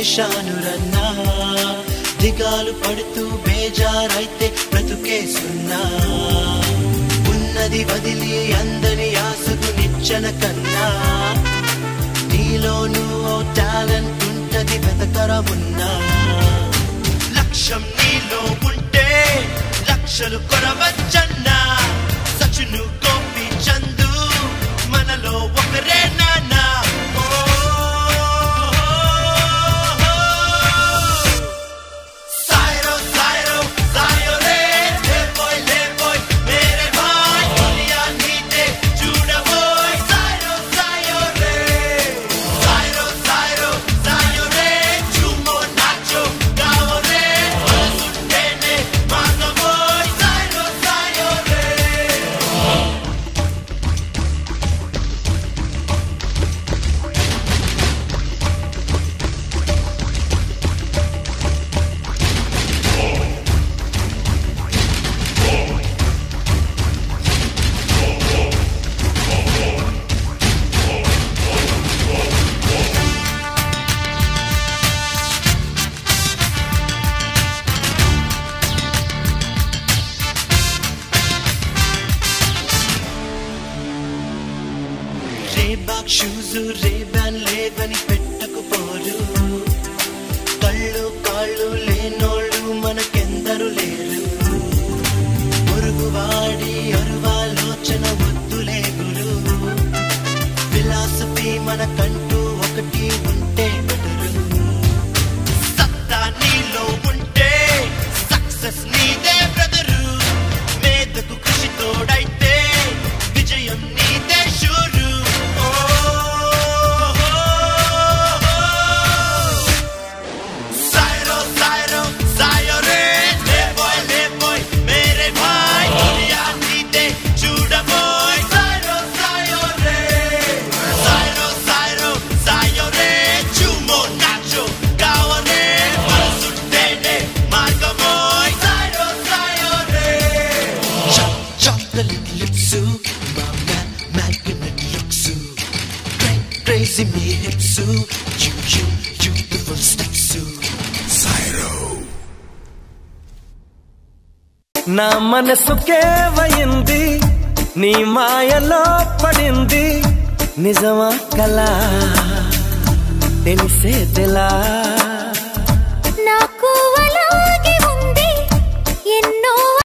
చేశాను రన్నా దిగాలు పడుతూ బేజారైతే బ్రతుకేస్తున్నా ఉన్నది వదిలి అందని ఆశకు నిచ్చన కన్నా నీలోనూ ఓ టాలెంట్ ఉంటది వెతకరమున్నా లక్ష్యం నీలో ఉంటే లక్షలు కొరవచ్చన్నా సచును గోపి చందు మనలో ఒకరే నాన్నా ఓ, సాయరో సాయరో సాయో రే లే బోయ్ లే బోయ్ మేరే భాయ్ దునియా నీతే చూడబోయ్ సాయరో సాయో రే సాయరో సాయరో సాయో రే చూమో నాచో గావో రే మనసుంటేనే మానబోయ్ సాయరో సాయో రే రేబాక్ షూస్ రేబాన్ లేవని పెట్టకపోరు కళ్ళు కాళ్ళు లేనోళ్ళు మనకెందరు లేరు పొరుగువాడి అరువాలోచన వద్దులే గురు ఫిలాసఫీ మనకంటూ ఒకటి ఉంటే బెటరు సత్తా నీలో ఉంటే సక్సెస్ నీదే బ్రదరు మేధకు కృషి తోడైతే విజయం నీదే షూరు ఓ, సాయరో సాయరో సాయో రే లే బాయ్ లే బాయ్ మేరే భాయ్ దునియా నీదే చూడబోయ్ సాయరో సాయో రే సాయరో సాయరో సాయో రే చూమో నాచో కావనే మనసుంటేనే మార్గమోయ్ సాయరో సాయో రే Chop, chop the little lips, my mad, magnet looks, cra- crazy me hips, you, you, you, beautiful steps, నా మనసు కేవయింది నీ మాయలో పడింది నిజమా కలా తెలిసే తెలా